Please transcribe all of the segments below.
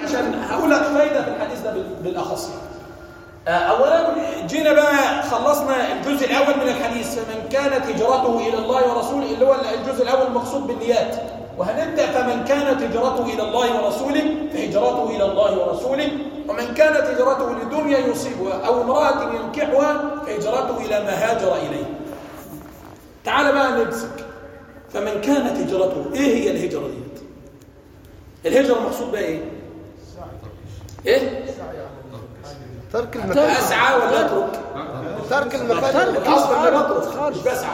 عشان هقول لك فايده في الحديث ده بالاخص آه، اولا جينا بقى خلصنا الجزء الاول من الحديث فمن كانت هجرته الى الله ورسوله اللي هو الجزء الاول المقصود بالنيات وهنبدا فمن كانت هجرته الى الله ورسوله فهجرته الى الله ورسوله ومن كانت هجرته لدنيا يصيبها او امراه ينكحها فهجرته الى ما هاجر اليه تعال بقى نمسك فمن كانت هجرته ايه هي الهجره ديت الهجره المقصود بها ايه ايه ترك المكان اسعى ولا اترك ترك المكان ترك. الاصل خارج. ان بطرق خارج. مش بسعى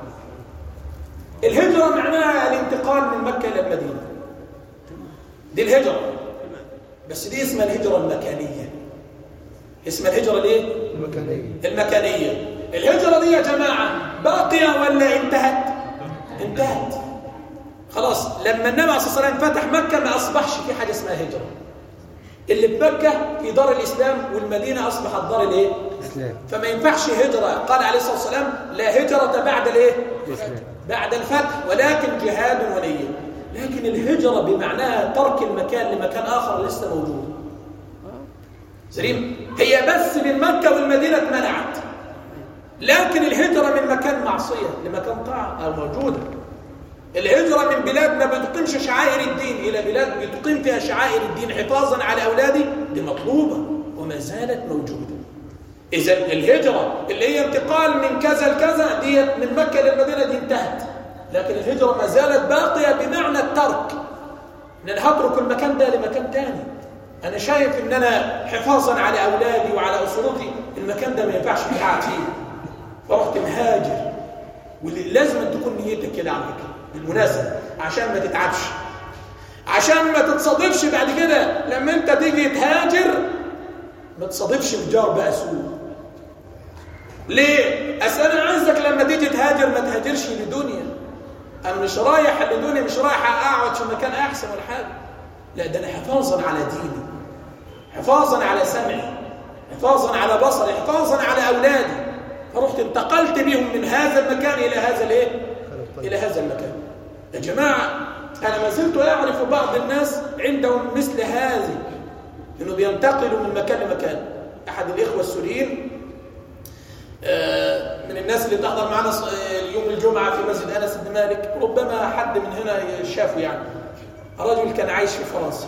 الهجره معناها الانتقال من مكه الى المدينه دي الهجره بس دي اسمها الهجره المكانيه اسمها الهجره الايه المكانية المكانيه الهجره دي يا جماعه باقيه ولا انتهت انتهت خلاص لما النبي صلى الله عليه وسلم فتح مكه ما اصبحش في حاجه اسمها هجره اللي في مكه في دار الاسلام والمدينه اصبحت دار الايه إسلام فما ينفعش هجرة قال عليه الصلاة والسلام لا هجرة بعد الايه إسلام بعد الفتح ولكن جهاد ونية لكن الهجرة بمعناها ترك المكان لمكان آخر لسه موجود سليم هي بس من مكة والمدينة اتمنعت لكن الهجرة من مكان معصية لمكان طاعة أو موجودة الهجرة من بلاد ما بتقيمش شعائر الدين إلى بلاد بتقيم فيها شعائر الدين حفاظا على أولادي دي مطلوبة وما زالت موجودة إذا الهجرة اللي هي انتقال من كذا لكذا ديت من مكة للمدينة دي انتهت لكن الهجرة ما زالت باقية بمعنى الترك إن أنا هترك المكان ده لمكان تاني أنا شايف إن أنا حفاظا على أولادي وعلى أسرتي المكان ده ما ينفعش فيه قاعد فيه فرحت مهاجر ولازم أن تكون نيتك كده على فكرة بالمناسبة عشان ما تتعبش عشان ما تتصادفش بعد كده لما أنت تيجي تهاجر ما تصادفش بجار بقى سوء ليه؟ أصل أنا عايزك لما تيجي تهاجر ما تهاجرش لدنيا أنا مش رايح لدنيا مش رايح أقعد في مكان أحسن ولا حاجة لا ده أنا حفاظا على ديني حفاظا على سمعي حفاظا على بصري حفاظا على أولادي فرحت انتقلت بهم من هذا المكان إلى هذا الإيه؟ إلى هذا المكان يا جماعة أنا ما زلت أعرف بعض الناس عندهم مثل هذه انه بينتقلوا من مكان لمكان احد الاخوه السوريين آه، من الناس اللي بتحضر معنا ص- آه، يوم الجمعه في مسجد انس بن مالك ربما حد من هنا شافه يعني رجل كان عايش في فرنسا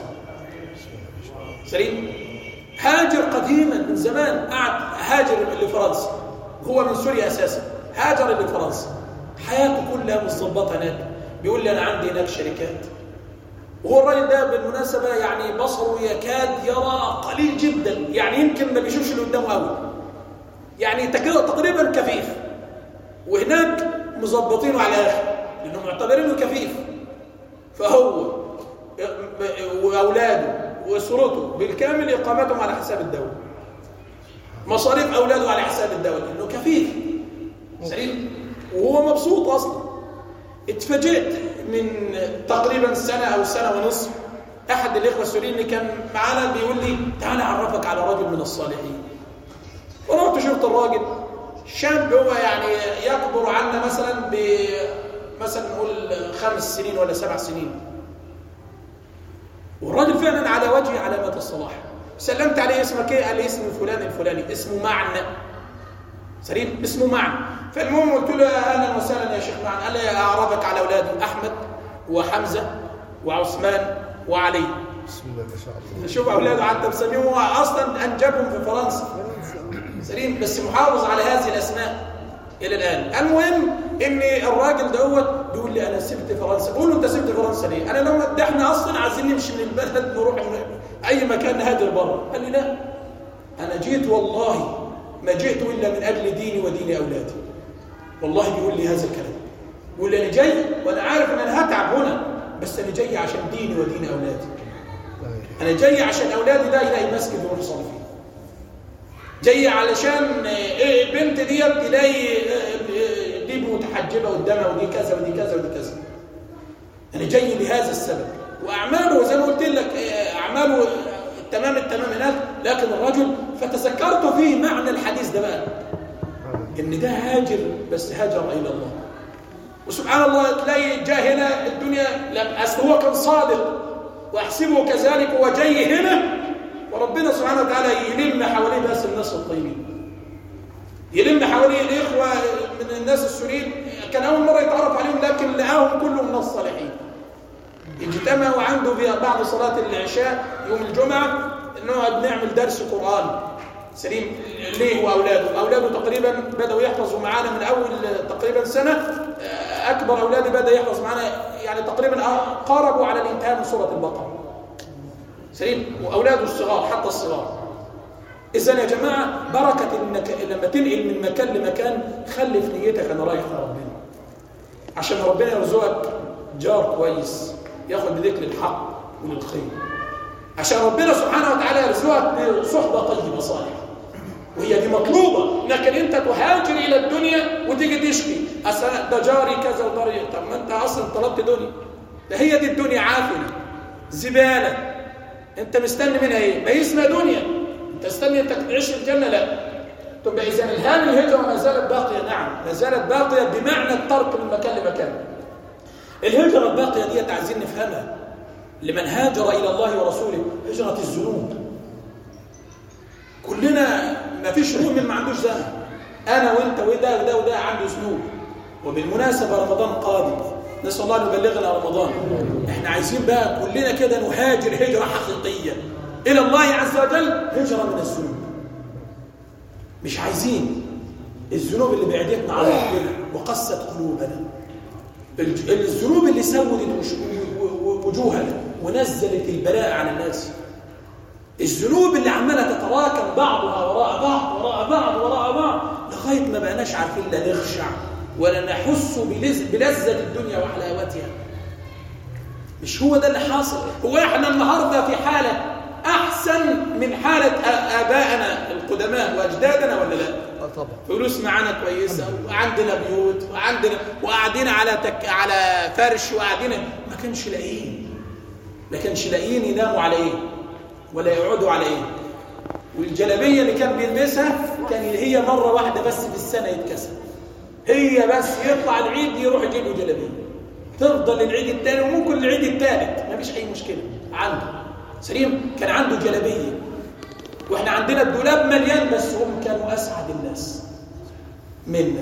سليم هاجر قديما من زمان قعد هاجر لفرنسا هو من سوريا اساسا هاجر لفرنسا حياته كلها متظبطه هناك بيقول لي انا عندي هناك شركات وهو الراجل ده بالمناسبة يعني بصره يكاد يرى قليل جدا يعني يمكن ما بيشوفش اللي قدامه قوي يعني تك- تقريبا كفيف وهناك مظبطينه على الاخر لانهم معتبرينه كفيف فهو واولاده واسرته بالكامل اقامتهم على حساب الدوله مصاريف اولاده على حساب الدوله لانه كفيف سليم وهو مبسوط اصلا اتفاجئت من تقريبا سنة أو سنة ونصف أحد الإخوة السوريين اللي كان معانا بيقول لي تعال أعرفك على رجل من الصالحين ورحت شفت الراجل شاب هو يعني يكبر عنا مثلا ب مثلا نقول خمس سنين ولا سبع سنين والراجل فعلا على وجه علامات الصلاح سلمت عليه اسمك ايه قال لي اسمه فلان الفلاني اسمه معنى سليم اسمه معنى فالمهم قلت له اهلا وسهلا يا شيخ معنى قال لي اعرفك على اولادي احمد وحمزه وعثمان وعلي بسم الله ما شاء الله شوف اولاده حتى مسميهم هو اصلا انجبهم في فرنسا سليم بس محافظ على هذه الاسماء الى الان المهم ان الراجل دوت بيقول لي انا سبت فرنسا بقول له انت سبت فرنسا ليه انا لو ده احنا اصلا عايزين نمشي من البلد نروح من اي مكان نهاجر بره قال لي لا انا جيت والله ما جئت الا من اجل ديني ودين اولادي والله بيقول لي هذا الكلام بيقول لي انا جاي وانا عارف ان انا هتعب هنا بس انا جاي عشان ديني ودين اولادي انا جاي عشان اولادي ده يلاقي مسجد يروح يصلي فيه جاي علشان ايه البنت ديت تلاقي آه، دي متحجبه قدامها ودي كذا ودي كذا ودي كذا انا جاي لهذا السبب واعماله زي ما قلت لك آه، اعماله تمام التمام هناك لكن الرجل فتذكرت فيه معنى الحديث ده بقى ان ده هاجر بس هاجر الى الله وسبحان الله تلاقي جاء هنا الدنيا لم اصل هو كان صادق واحسبه كذلك هو جاي هنا وتعالى يلم حواليه بس الناس الطيبين يلم حواليه الإخوة من الناس السوريين كان أول مرة يتعرف عليهم لكن لقاهم كلهم من الصالحين اجتمعوا عنده في بعد صلاة العشاء يوم الجمعة انه بنعمل درس قرآن سليم ليه واولاده اولاده تقريبا بداوا يحفظوا معانا من اول تقريبا سنه اكبر اولادي بدا يحفظ معانا يعني تقريبا قاربوا على الانتهاء من سوره البقره سليم واولاده الصغار حتى الصغار اذا يا جماعه بركه انك لما تنقل من مكان لمكان خلي في نيتك انا رايح لربنا عشان ربنا يرزقك جار كويس ياخد بذكر الحق وللخير عشان ربنا سبحانه وتعالى يرزقك بصحبه طيبه صالحه وهي دي مطلوبه لكن انت تهاجر الى الدنيا وتيجي تشكي اصل ده جاري كذا وجاري طب ما انت اصلا طلبت دنيا ده هي دي الدنيا عافيه زباله انت مستني منها ايه ما هي اسمها دنيا انت مستني انك تعيش في الجنه لا تبقى اذا الهام الهجره ما زالت باقيه نعم ما زالت باقيه بمعنى الترك من مكان لمكان الهجره الباقيه دي عايزين نفهمها لمن هاجر الى الله ورسوله هجره الذنوب كلنا ما فيش مؤمن ما عندوش ذنب انا وانت وده وده وده عنده ذنوب وبالمناسبه رمضان قادم نسال الله ان يبلغنا رمضان احنا عايزين بقى كلنا كده نهاجر هجره حقيقيه الى الله عز وجل هجره من الذنوب مش عايزين الذنوب اللي بعدتنا على ربنا وقست قلوبنا الذنوب اللي سودت وجوهنا ونزلت البلاء على الناس الذنوب اللي عماله تتراكم بعضها وراء بعض وراء بعض وراء بعض لغايه ما بقناش عارفين لا نخشع ولا نحس بلذه الدنيا وحلاوتها مش هو ده اللي حاصل هو احنا النهارده في حاله احسن من حاله ابائنا القدماء واجدادنا ولا لا طبعا فلوس معانا كويسه وعندنا بيوت وعندنا وقاعدين على تك على فرش وقاعدين ما كانش لاقيين ما كانش لاقيين يناموا على ايه ولا يقعدوا على ايه والجلابيه اللي كان بيلبسها كان هي مره واحده بس في السنه يتكسر هي بس يطلع العيد يروح يجيب له جلابيه تفضل العيد الثاني وممكن العيد الثالث ما فيش اي مشكله عنده سليم كان عنده جلابيه واحنا عندنا الدولاب مليان بس هم كانوا اسعد الناس منا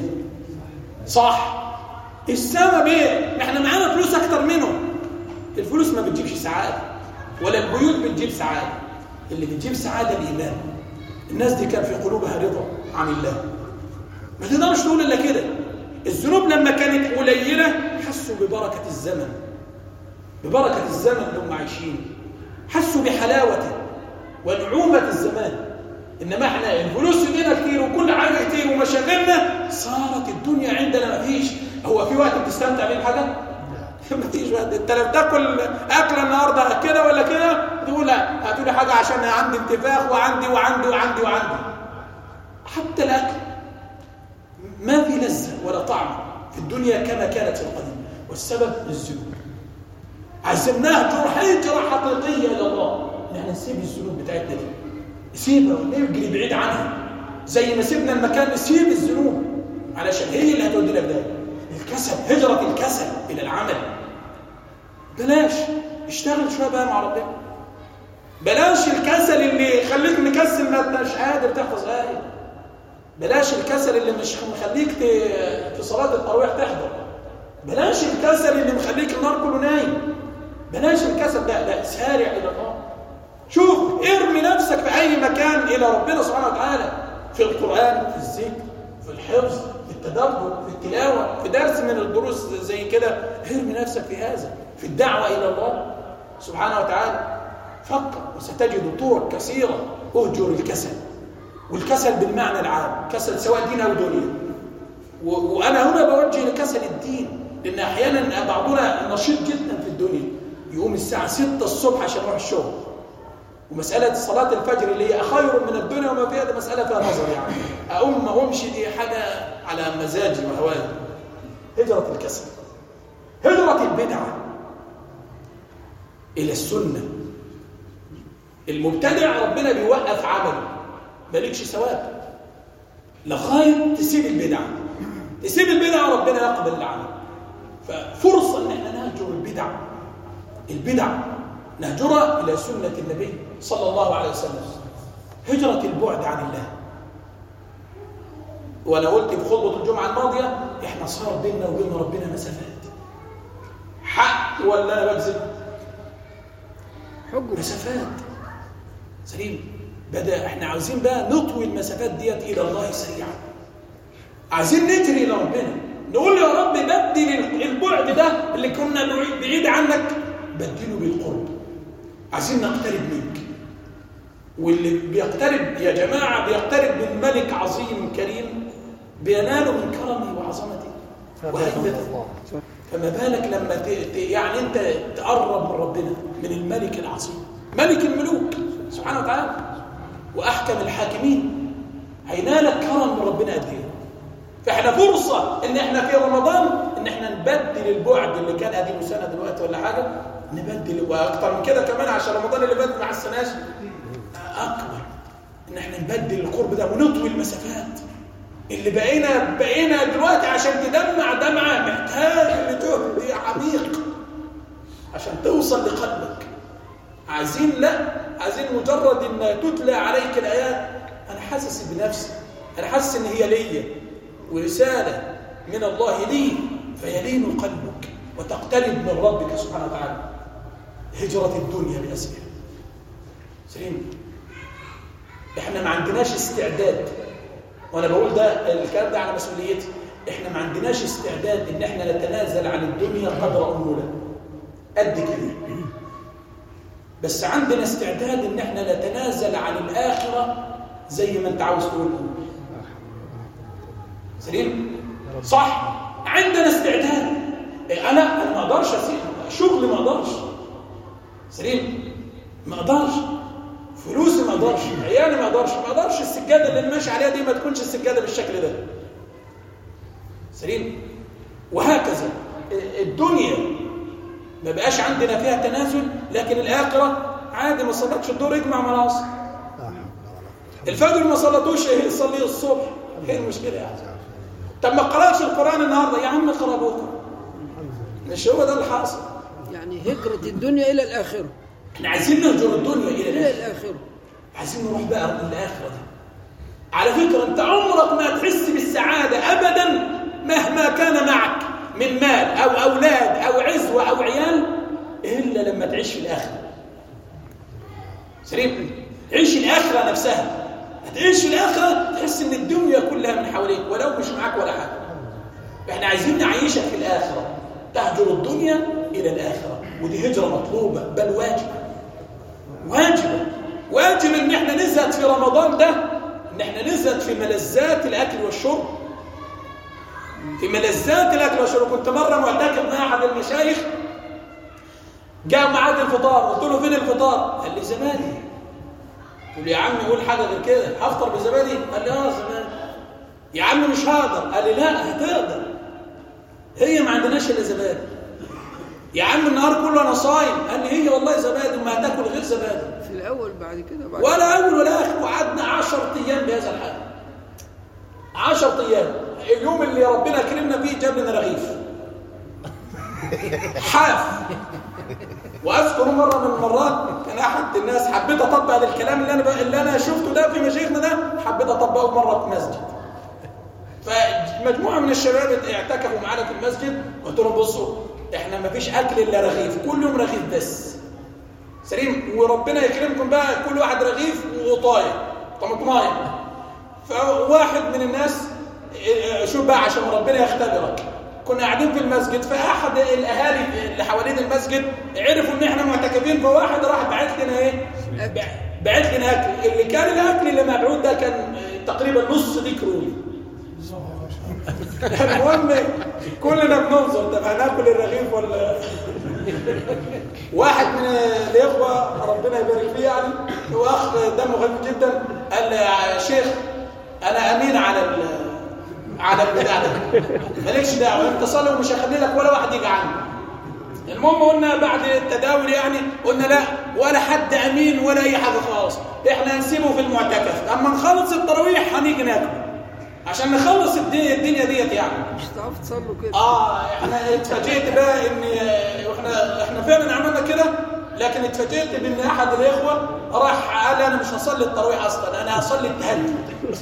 صح السبب ايه احنا معانا فلوس اكتر منهم الفلوس ما بتجيبش سعاده ولا البيوت بتجيب سعاده اللي بتجيب سعاده الايمان الناس دي كان في قلوبها رضا عن الله ما تقدرش تقول الا كده الذنوب لما كانت قليله حسوا ببركه الزمن ببركه الزمن اللي هم عايشين حسوا بحلاوته ونعومه الزمان انما احنا الفلوس لنا كتير وكل حاجه كتير ومشاغلنا صارت الدنيا عندنا ما فيش هو في وقت بتستمتع بيه بحاجه ما فيش وقت انت لو تاكل اكله النهارده كده ولا كده تقول لا هاتوا لي حاجه عشان عندي انتفاخ وعندي وعندي وعندي وعندي حتى الاكل ما في لذه ولا طعم في الدنيا كما كانت في القديم والسبب الذنوب عزمناها تروح هجره حقيقيه الى الله ان احنا نسيب الذنوب بتاعتنا دي نسيبها ونجري بعيد عنها زي ما سيبنا المكان نسيب الذنوب علشان هي اللي هتودينا في ده الكسل هجره الكسل الى العمل بلاش اشتغل شويه بقى مع ربنا بلاش الكسل اللي يخليك مكسل ما انتش قادر تحفظ ايه بلاش الكسل اللي مش مخليك ت... في صلاه التراويح تحضر بلاش الكسل اللي مخليك النهار كله نايم بلاش الكسل ده لا سارع الى الله شوف ارمي نفسك في اي مكان الى ربنا سبحانه وتعالى في القران في الذكر في الحفظ في التدبر في التلاوه في درس من الدروس زي كده ارمي نفسك في هذا في الدعوه الى الله سبحانه وتعالى فكر وستجد طرق كثيره اهجر الكسل والكسل بالمعنى العام كسل سواء دين او دنيا و... وانا هنا بوجه لكسل الدين لان احيانا بعضنا نشيط جدا في الدنيا يقوم الساعه 6 الصبح عشان يروح الشغل ومسألة صلاة الفجر اللي هي خير من الدنيا وما فيها دي مسألة فيها نظر يعني أقوم ما أقومش دي حاجة على مزاجي وهواي هجرة الكسل هجرة البدعة إلى السنة المبتدع ربنا بيوقف عمله مالكش ثواب لغاية تسيب البدعة تسيب البدعة ربنا يقبل العمل ففرصة إن احنا نهجر البدع البدع نهجرها إلى سنة النبي صلى الله عليه وسلم هجرة البعد عن الله وانا قلت في خطبة الجمعة الماضية احنا صار بيننا وبين ربنا مسافات حق ولا انا بكذب حجر مسافات سليم بدأ احنا عاوزين بقى نطوي المسافات ديت الى الله سريعا عايزين نجري الى ربنا نقول يا رب بدل البعد ده اللي كنا بعيد- بعيد عنك بدله بالقرب عايزين نقترب منك واللي بيقترب يا جماعة بيقترب من ملك عظيم كريم بينال من كرمه وعظمته وهيبته الله فما بالك لما ت... ت... يعني انت تقرب من ربنا من الملك العظيم ملك الملوك سبحانه وتعالى واحكم الحاكمين هينالك كرم من ربنا قد ايه فاحنا فرصه ان احنا في رمضان ان احنا نبدل البعد اللي كان اديله سنه دلوقتي ولا حاجه نبدل واكتر من كده كمان عشان رمضان اللي فات ما عسناش اكبر ان احنا نبدل القرب ده ونطوي المسافات اللي بقينا بقينا دلوقتي عشان تدمع دمعه محتاج لجهد عميق عشان توصل لقلبك عايزين لا عايزين مجرد ان تتلى عليك الايات انا حاسس بنفسي انا حاسس ان هي ليا ورساله من الله لي فيلين قلبك وتقترب من ربك سبحانه وتعالى هجره الدنيا باسرها سليم احنا ما عندناش استعداد وانا بقول ده الكلام ده على مسؤوليتي احنا ما عندناش استعداد ان احنا نتنازل عن الدنيا قدر امولا قد كده بس عندنا استعداد ان احنا نتنازل عن الاخره زي ما انت عاوز تقول سليم صح عندنا استعداد إيه، انا انا ما اقدرش اسيب شغلي ما اقدرش سليم ما اقدرش فلوسي ما اقدرش عيالي ما اقدرش ما اقدرش السجاده اللي أنا ماشي عليها دي ما تكونش السجاده بالشكل ده سليم وهكذا الدنيا ما بقاش عندنا فيها تنازل لكن الاخره عادي ما صلتش الدور يجمع مع العصر الفجر ما صلتوش ايه صلي الصبح ايه المشكله يعني طب ما قرأش القران النهارده يا عم اقرا بكره مش هو ده اللي حاصل يعني هجرة الدنيا إلى الآخرة احنا عايزين نهجر الدنيا الى إلى الاخره الآخرة عايزين نروح بقى للاخره دي على فكره انت عمرك ما هتحس بالسعاده ابدا مهما كان معك من مال او اولاد او عزوه او عيال الا لما تعيش في الاخره سليم عيش الاخره نفسها هتعيش في الاخره تحس ان الدنيا كلها من حواليك ولو مش معاك ولا حاجه احنا عايزين نعيشك في الاخره تهجر الدنيا الى الاخره ودي هجره مطلوبه بل واجبه واجبة واجب ان احنا نزهد في رمضان ده ان احنا نزهد في ملذات الاكل والشرب في ملذات الاكل والشرب كنت مره معتكف مع احد المشايخ جاء ميعاد الفطار قلت له فين الفطار قال لي زبادي قلت له يا عم قول حاجه غير كده هفطر بزبادي قال لي اه زبادي يا عم مش هقدر قال لي لا هتقدر هي ما عندناش الا زبادي يا عم النهار كله انا صايم قال لي هي والله زبادي ما هتاكل غير زبادي في الأول بعد كده بعد ولا اول ولا اخر وقعدنا 10 ايام بهذا الحال 10 ايام اليوم اللي ربنا كرمنا فيه جاب لنا رغيف حاف واذكر مره من المرات كان احد الناس حبيت اطبق الكلام اللي انا اللي انا شفته ده في مشايخنا ده حبيت اطبقه مره في مسجد فمجموعه من الشباب اعتكفوا معانا في المسجد قلت لهم بصوا احنا ما فيش اكل الا رغيف كل يوم رغيف بس سليم وربنا يكرمكم بقى كل واحد رغيف وطايه طماطمايه فواحد من الناس اه، شوف بقى عشان ربنا يختبرك كنا قاعدين في المسجد فاحد الاهالي اللي حوالين المسجد عرفوا ان احنا معتكفين فواحد راح بعت لنا ايه بع- بعت لنا اكل اللي كان الاكل اللي مبعوث ده كان اه، تقريبا نص ديك رومي المهم كلنا بننظر طب هناكل الرغيف ولا واحد من الاخوه ربنا يبارك فيه يعني هو اخ دمه خفيف جدا قال لي يا شيخ انا امين على ال على البتاع ده مالكش دعوه انت صلي ومش هخلي لك ولا واحد يجي عني المهم قلنا بعد التداول يعني قلنا لا ولا حد امين ولا اي حاجه خالص احنا هنسيبه في المعتكف اما نخلص التراويح هنيجي ناكل عشان نخلص الدنيا, الدنيا ديت يعني مش هتعرفوا تصلوا كده اه احنا اتفاجئت بقى ان احنا احنا فعلا عملنا كده لكن اتفاجئت بان احد الاخوه راح قال لي انا مش هصلي التراويح اصلا انا هصلي التهجد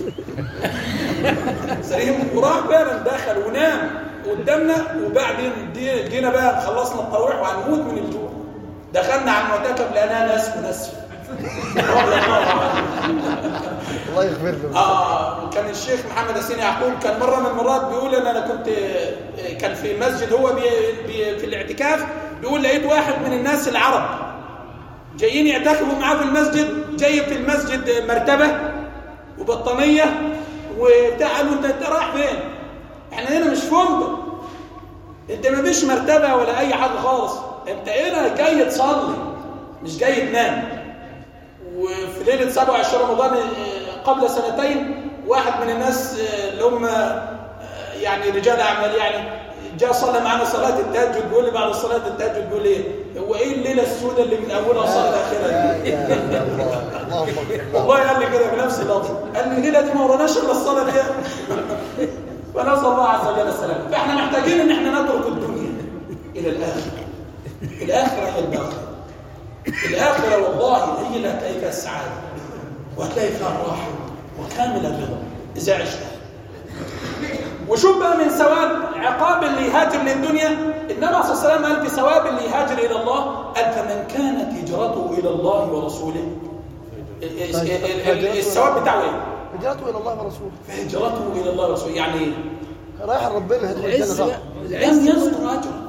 سليم وراح فعلا دخل ونام قدامنا وبعدين دي- جينا بقى خلصنا التراويح وهنموت من الجوع دخلنا على المعتكف لقيناها ناس وناس رضي الله عنه الله يغفر له اه كان الشيخ محمد حسين يعقوب كان مره من المرات بيقول ان انا كنت كان في مسجد هو بي بي في الاعتكاف بيقول لقيت واحد من الناس العرب جايين يعتكفوا معاه في المسجد جايب في المسجد مرتبه وبطانيه وبتاع قالوا انت انت رايح فين؟ احنا هنا مش فندق انت ما فيش مرتبه ولا اي حاجه خالص انت هنا جاي تصلي مش جاي تنام وفي ليلة 27 رمضان آه، قبل سنتين واحد من الناس آه، اللي هم آه، يعني رجال أعمال يعني جاء صلى معنا صلاة التهجد بيقول لي بعد صلاة التهجد بيقول لي هو إيه الليلة السوداء اللي من أولها وصلت آخرها دي؟ يا الله اللهم اغفر له والله قال لي كده بنفس اللفظ قال لي الليلة دي ما وراناش إلا الصلاة دي فنسأل الله عز وجل السلامة فإحنا محتاجين إن إحنا نترك الدنيا إلى الآخرة الآخرة هي الباقية الآخرة والله هي اللي هتلاقي فيها السعادة وهتلاقي فيها الراحة وكامل الرضا إذا عشتها وشوف بقى من ثواب عقاب اللي يهاجر للدنيا النبي صلى الله عليه وسلم قال في ثواب اللي يهاجر إلى الله قال فمن كانت هجرته إلى الله ورسوله ال- ال- ال- ال- الثواب بتاعه إيه؟ هجرته الى الله ورسوله فهجرته إلى الله ورسوله يعني إيه؟ رايح ربنا هدخل العز الجنه بقى صح العز لم يذكر أجره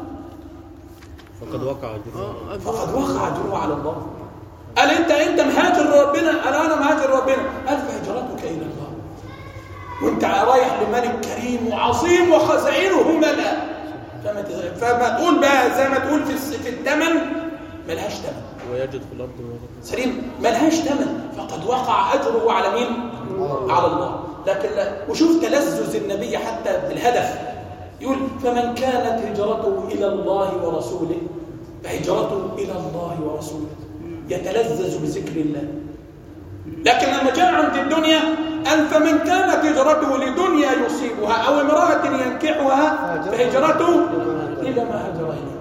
فقد وقع الجنة اه فقد وقع اجره على الله قال انت انت مهاجر ربنا قال انا مهاجر ربنا قال فهجرتك الى الله وانت رايح لملك كريم وعظيم وخزائنه ملأ فما تز- فما تقول بقى زي ما تقول في الس- في الثمن ملهاش ثمن ويجد في الأرض ويجد سليم ملهاش ثمن فقد وقع اجره على مين على الله لكن لا وشوف تلذذ النبي حتى بالهدف يقول فمن كانت هجرته الى الله ورسوله فهجرته الى الله ورسوله يتلذذ بذكر الله لكن لما جاء عند الدنيا قال فمن كانت هجرته لدنيا يصيبها او امراه ينكحها فهجرته الى ما هاجر اليه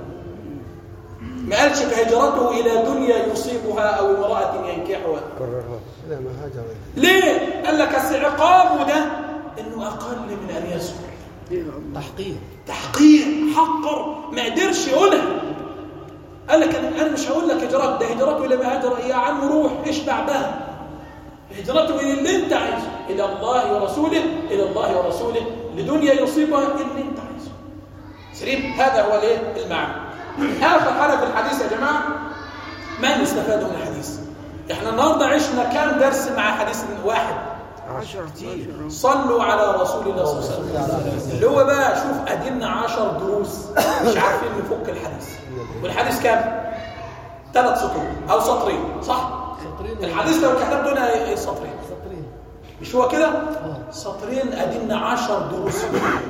ما قالش فهجرته إلى دنيا يصيبها أو امرأة ينكحها كررها الى ما هاجر إليه. ليه؟ قال لك أصل عقابه ده إنه أقل من أن يذكر تحقيق تحقير حقر ما قدرش يقولها قال لك أنا أنا مش هقول لك هجرات ده هجرته إلى ما هاجر يا عم روح اشبع بها هجرته إلى اللي أنت عايزه إلى الله ورسوله إلى الله ورسوله لدنيا يصيبها اللي أنت عايزه سليم هذا هو الايه المعنى اخر حاجه في الحديث يا جماعه ما نستفاد من الحديث احنا النهارده عشنا كام درس مع حديث واحد عشرة عشرة صلوا على رسول الله صلى الله عليه وسلم اللي هو بقى شوف ادينا عشر دروس مش عارفين نفك الحديث والحديث كام ثلاث سطور او سطرين صح الحديث لو كتبت هنا ايه سطرين مش هو كده سطرين ادينا عشر دروس فيه.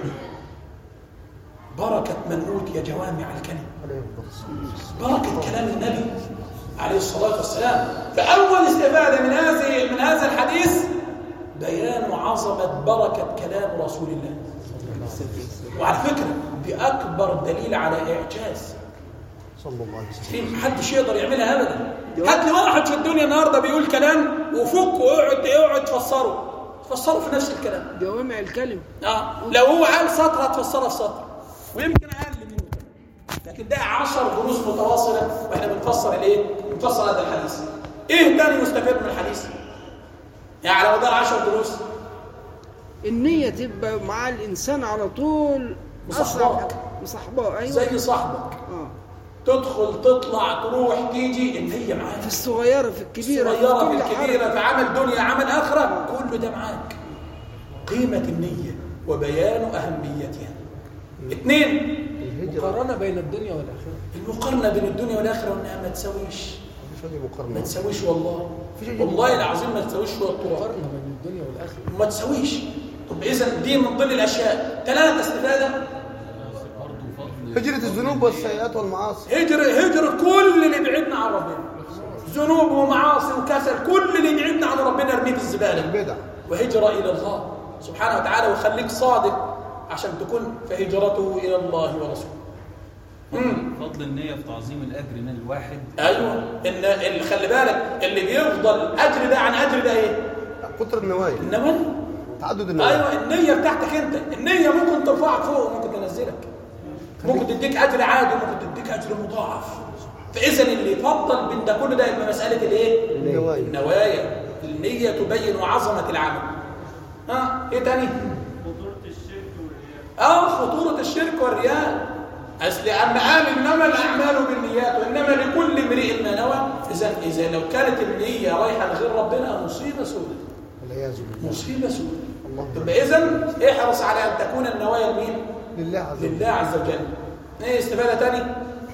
بركه من اوتي جوامع الكلم عليه الصلاة بركة كلام النبي عليه الصلاة والسلام فأول استفادة من هذه من هذا الحديث بيان عظمة بركة كلام رسول الله وعلى فكرة دي أكبر دليل على إعجاز صلى الله عليه وسلم في محدش يقدر يعملها أبدا هات لي واحد في الدنيا النهاردة بيقول كلام وفك ويقعد يقعد تفسره تفسره في نفس الكلام جوامع الكلم آه. لو هو قال سطر هتفسرها في سطر ويمكن اقل منه لكن ده 10 دروس متواصله واحنا بنفسر الايه؟ بنفسر هذا الحديث. ايه تاني مستفاد من الحديث؟ يعني على مدار 10 دروس النية تبقى مع الإنسان على طول مصاحباك. أصعب- مصاحباه أيوة زي صاحبك آه. تدخل تطلع تروح تيجي النية معاك في الصغيرة في الكبيرة صغيرة كل في حاجة. الكبيرة في عمل دنيا عمل آخرة كله ده معاك قيمة النية وبيان أهميتها اثنين الهجرة مقارنة بين الدنيا والآخرة المقارنة بين الدنيا والآخرة وإنها ما تساويش مش هذه ما مقارنة تساويش والله في شيء والله العظيم ما تساويش شويه التراب مقارنة بين الدنيا والآخرة ما تساويش طب اذا دي من ضمن الاشياء ثلاثه استفاده هجرة الذنوب والسيئات والمعاصي هجر هجر كل اللي بعدنا عن ربنا ذنوب ومعاصي وكسل كل اللي بعدنا عن ربنا ارميه في الزباله البدع وهجرة إلى الله سبحانه وتعالى وخليك صادق عشان تكون فهجرته إلى الله ورسوله مم. فضل النية في تعظيم الأجر من الواحد ايوه ان اللي خلي بالك اللي بيفضل اجر ده عن اجر ده ايه كتر النوايا انما تعدد النوايا ايوه النيه بتاعتك انت النيه ممكن ترفعك فوق وممكن تنزلك ممكن تديك اجر عادي وممكن تديك اجر مضاعف فاذا اللي يفضل بين ده كل ده يبقى مساله الايه النوايا النوايا النيه تبين عظمه العمل ها ايه تاني اه خطوره الشرك والرياء اصل اما قال انما الاعمال بالنيات وانما لكل امرئ ما نوى اذا اذا لو كانت النيه رايحه لغير ربنا مصيبه سودة والعياذ بالله مصيبه سودة الله يبقى اذا احرص على ان تكون النوايا لمين؟ لله عز وجل لله عز وجل ايه استفاده تاني؟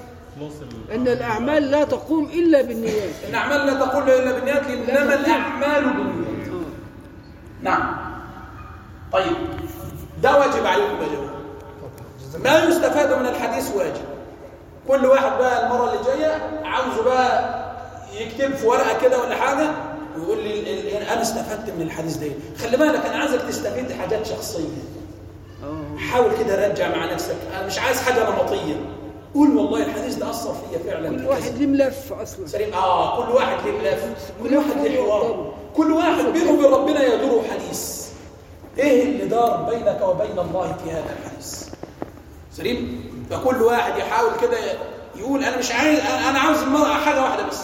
ان الاعمال لا تقوم الا بالنيات الاعمال لا تقول الا بالنيات انما الاعمال بالنيات نعم طيب ده واجب عليكم يا جماعه ما يستفاد من الحديث واجب كل واحد بقى المره اللي جايه عاوزه بقى يكتب في ورقه كده ولا حاجه ويقول لي ال- ال- انا استفدت من الحديث ده خلي بالك انا عايزك تستفيد حاجات شخصيه حاول كده رجع مع نفسك انا مش عايز حاجه نمطيه قول والله الحديث ده اثر فيا فعلا كل كذا. واحد ليه ملف اصلا سليم اه كل واحد ليه ملف كل واحد ليه حوار كل واحد بينه وبين ربنا يدور حديث ايه اللي دار بينك وبين الله في هذا الحديث سليم فكل واحد يحاول كده يقول انا مش عايز انا عاوز المرأة حاجه واحده بس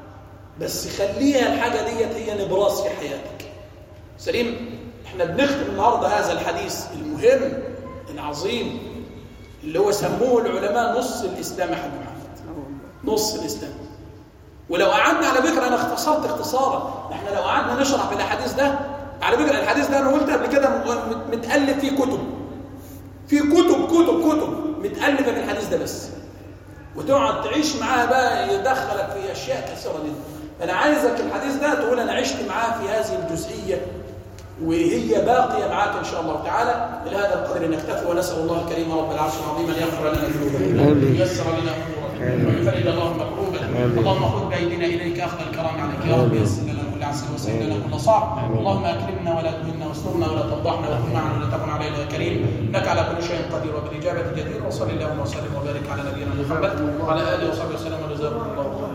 بس خليها الحاجه ديت هي نبراس في حياتك سليم احنا بنختم النهارده هذا الحديث المهم العظيم اللي هو سموه العلماء نص الاسلام يا حاج محمد نص الاسلام ولو قعدنا على فكره انا اختصرت اختصارا احنا لو قعدنا نشرح في الاحاديث ده على فكره الحديث ده انا قلت قبل كده م- متالف فيه كتب في كتب كتب كتب متالفه في الحديث ده بس وتقعد تعيش معاها بقى يدخلك في اشياء كثيره جدا انا عايزك الحديث ده تقول انا عشت معاه في هذه الجزئيه وهي باقيه معاك ان شاء الله تعالى الى هذا القدر نكتفي ونسال الله الكريم رب العرش العظيم ان يغفر لنا ذنوبنا وييسر لنا امورنا ويفرج اللهم كروبنا اللهم خذ بايدينا اليك اخذ الكرام عليك يا رب يسر لنا كل عسر وسهل لنا كل صعب اللهم اكرمنا ولا تهنا واسترنا ولا تفضحنا وكن معنا ولا تكن علينا يا كريم انك على كل شيء قدير وبالاجابه جدير وصل اللهم وسلم وبارك على نبينا محمد وعلى اله وصحبه وسلم وجزاكم الله خيرا